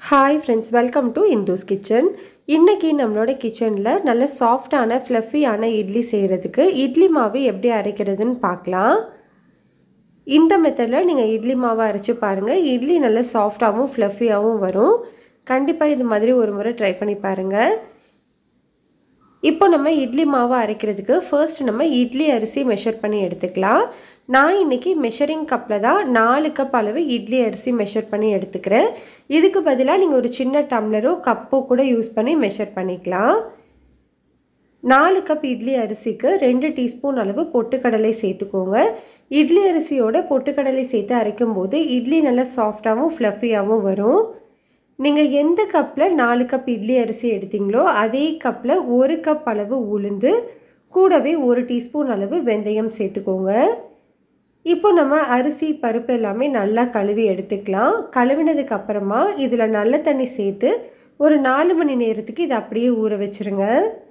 hi friends welcome to Indhu's kitchen இன்றைக்கி நம்மளோட கிச்சனில் நல்ல சாஃப்டான ஃப்ளஃபியான இட்லி செய்கிறதுக்கு இட்லி மாவு எப்படி அரைக்கிறதுன்னு பார்க்கலாம் இந்த மெத்தடில் நீங்கள் இட்லி மாவை அரைச்சி பாருங்கள் இட்லி நல்ல சாஃப்டாகவும் ஃப்ளஃபியாகவும் வரும் கண்டிப்பாக இது மாதிரி ஒரு முறை ட்ரை பண்ணி பாருங்கள் இப்போ நம்ம இட்லி மாவு அரைக்கிறதுக்கு ஃபர்ஸ்ட் நம்ம இட்லி அரிசி மெஷர் பண்ணி எடுத்துக்கலாம் நான் இன்றைக்கி மெஷரிங் கப்பில் தான் நாலு கப் அளவு இட்லி அரிசி மெஷர் பண்ணி எடுத்துக்கிறேன் இதுக்கு பதிலாக நீங்கள் ஒரு சின்ன டம்ளரோ கப்போ கூட யூஸ் பண்ணி மெஷர் பண்ணிக்கலாம் நாலு கப் இட்லி அரிசிக்கு ரெண்டு டீஸ்பூன் அளவு பொட்டுக்கடலை சேர்த்துக்கோங்க இட்லி அரிசியோட பொட்டுக்கடலை சேர்த்து அரைக்கும் போது இட்லி நல்லா சாஃப்டாகவும் ஃப்ளஃபியாகவும் வரும் நீங்கள் எந்த கப்பில் நாலு கப் இட்லி அரிசி எடுத்தீங்களோ அதே கப்பில் ஒரு கப் அளவு உளுந்து கூடவே ஒரு டீஸ்பூன் அளவு வெந்தயம் சேர்த்துக்கோங்க இப்போ நம்ம அரிசி பருப்பு எல்லாமே நல்லா கழுவி எடுத்துக்கலாம் கழுவினதுக்கு அப்புறமா இதில் நல்ல தண்ணி சேர்த்து ஒரு நாலு மணி நேரத்துக்கு இதை அப்படியே ஊற வச்சுருங்க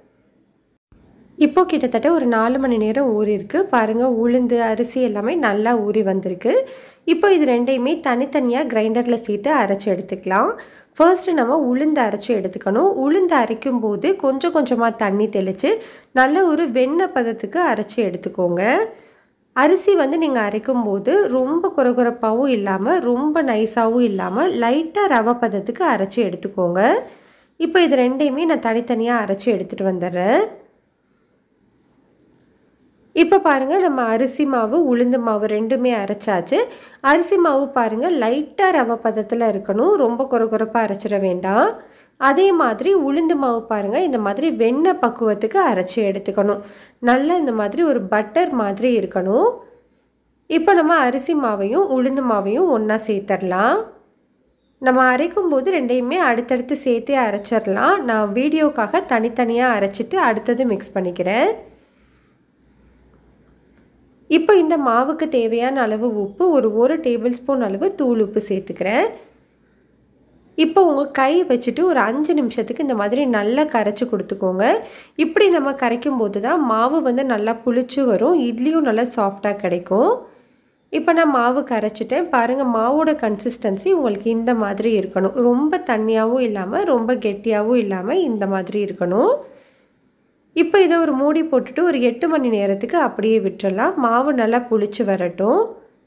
இப்போ கிட்டத்தட்ட ஒரு நாலு மணி நேரம் ஊறிருக்கு பாருங்கள் உளுந்து அரிசி எல்லாமே நல்லா ஊறி வந்திருக்கு இப்போ இது ரெண்டையுமே தனித்தனியாக கிரைண்டரில் சேர்த்து அரைச்சி எடுத்துக்கலாம் ஃபர்ஸ்ட்டு நம்ம உளுந்து அரைச்சி எடுத்துக்கணும் உளுந்து அரைக்கும் போது கொஞ்சம் கொஞ்சமாக தண்ணி தெளித்து நல்ல ஒரு வெண்ணெய் பதத்துக்கு அரைச்சி எடுத்துக்கோங்க அரிசி வந்து நீங்கள் அரைக்கும் போது ரொம்ப குறகுறப்பாகவும் இல்லாமல் ரொம்ப நைஸாகவும் இல்லாமல் லைட்டாக ரவை பதத்துக்கு அரைச்சி எடுத்துக்கோங்க இப்போ இது ரெண்டையுமே நான் தனித்தனியாக அரைச்சி எடுத்துகிட்டு வந்துடுறேன் இப்போ பாருங்கள் நம்ம அரிசி மாவு உளுந்து மாவு ரெண்டுமே அரைச்சாச்சு அரிசி மாவு பாருங்கள் லைட்டாக ரவை பதத்தில் இருக்கணும் ரொம்ப குறகுறப்பாக அரைச்சிட வேண்டாம் அதே மாதிரி உளுந்து மாவு பாருங்கள் இந்த மாதிரி வெண்ணெய் பக்குவத்துக்கு அரைச்சி எடுத்துக்கணும் நல்லா இந்த மாதிரி ஒரு பட்டர் மாதிரி இருக்கணும் இப்போ நம்ம அரிசி மாவையும் உளுந்து மாவையும் ஒன்றா சேர்த்துடலாம் நம்ம அரைக்கும் போது ரெண்டையுமே அடுத்தடுத்து சேர்த்தே அரைச்சிடலாம் நான் வீடியோக்காக தனித்தனியாக அரைச்சிட்டு அடுத்தது மிக்ஸ் பண்ணிக்கிறேன் இப்போ இந்த மாவுக்கு தேவையான அளவு உப்பு ஒரு ஒரு டேபிள் ஸ்பூன் அளவு தூள் உப்பு சேர்த்துக்கிறேன் இப்போ உங்கள் கை வச்சுட்டு ஒரு அஞ்சு நிமிஷத்துக்கு இந்த மாதிரி நல்லா கரைச்சி கொடுத்துக்கோங்க இப்படி நம்ம கரைக்கும் போது தான் மாவு வந்து நல்லா புளிச்சு வரும் இட்லியும் நல்லா சாஃப்டாக கிடைக்கும் இப்போ நான் மாவு கரைச்சிட்டேன் பாருங்கள் மாவோட கன்சிஸ்டன்சி உங்களுக்கு இந்த மாதிரி இருக்கணும் ரொம்ப தண்ணியாகவும் இல்லாமல் ரொம்ப கெட்டியாகவும் இல்லாமல் இந்த மாதிரி இருக்கணும் இப்போ இதை ஒரு மூடி போட்டுட்டு ஒரு எட்டு மணி நேரத்துக்கு அப்படியே விட்டுறலாம் மாவு நல்லா புளிச்சு வரட்டும்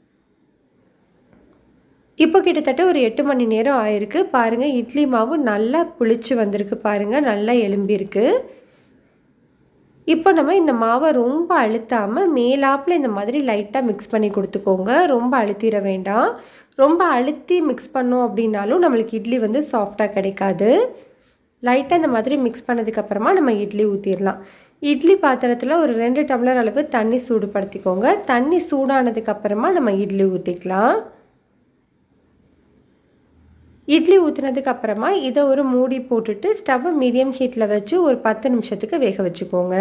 இப்போ கிட்டத்தட்ட ஒரு எட்டு மணி நேரம் ஆயிருக்கு பாருங்கள் இட்லி மாவு நல்லா புளிச்சு வந்திருக்கு பாருங்கள் நல்லா எலும்பிருக்கு இப்போ நம்ம இந்த மாவை ரொம்ப அழுத்தாமல் மேலாப்பில் இந்த மாதிரி லைட்டாக மிக்ஸ் பண்ணி கொடுத்துக்கோங்க ரொம்ப அழுத்திட வேண்டாம் ரொம்ப அழுத்தி மிக்ஸ் பண்ணோம் அப்படின்னாலும் நம்மளுக்கு இட்லி வந்து சாஃப்டாக கிடைக்காது லைட்டாக இந்த மாதிரி மிக்ஸ் பண்ணதுக்கப்புறமா நம்ம இட்லி ஊற்றிடலாம் இட்லி பாத்திரத்தில் ஒரு ரெண்டு டம்ளர் அளவு தண்ணி சூடுபடுத்திக்கோங்க தண்ணி சூடானதுக்கப்புறமா நம்ம இட்லி ஊற்றிக்கலாம் இட்லி ஊற்றினதுக்கு அப்புறமா இதை ஒரு மூடி போட்டுட்டு ஸ்டவ்வை மீடியம் ஹீட்டில் வச்சு ஒரு பத்து நிமிஷத்துக்கு வேக வச்சுக்கோங்க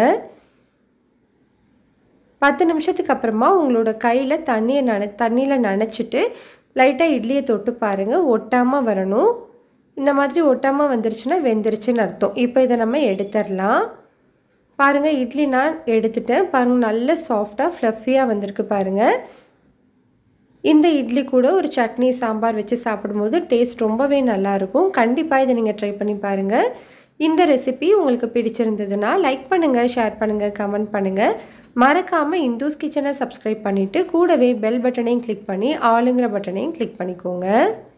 பத்து நிமிஷத்துக்கு அப்புறமா உங்களோட கையில் தண்ணியை நன தண்ணியில் நனைச்சிட்டு லைட்டாக இட்லியை தொட்டு பாருங்கள் ஒட்டாமல் வரணும் இந்த மாதிரி ஒட்டாமல் வந்துருச்சுன்னா வெந்துருச்சுன்னு அர்த்தம் இப்போ இதை நம்ம எடுத்துடலாம் பாருங்கள் இட்லி நான் எடுத்துட்டேன் பாருங்கள் நல்ல சாஃப்டாக ஃப்ளஃபியாக வந்திருக்கு பாருங்கள் இந்த இட்லி கூட ஒரு சட்னி சாம்பார் வச்சு சாப்பிடும்போது டேஸ்ட் ரொம்பவே நல்லாயிருக்கும் கண்டிப்பாக இதை நீங்கள் ட்ரை பண்ணி பாருங்கள் இந்த ரெசிபி உங்களுக்கு பிடிச்சிருந்ததுன்னா லைக் பண்ணுங்கள் ஷேர் பண்ணுங்கள் கமெண்ட் பண்ணுங்கள் மறக்காமல் இந்துஸ் கிச்சனை சப்ஸ்கிரைப் பண்ணிவிட்டு கூடவே பெல் பட்டனையும் கிளிக் பண்ணி ஆளுங்கிற பட்டனையும் கிளிக் பண்ணிக்கோங்க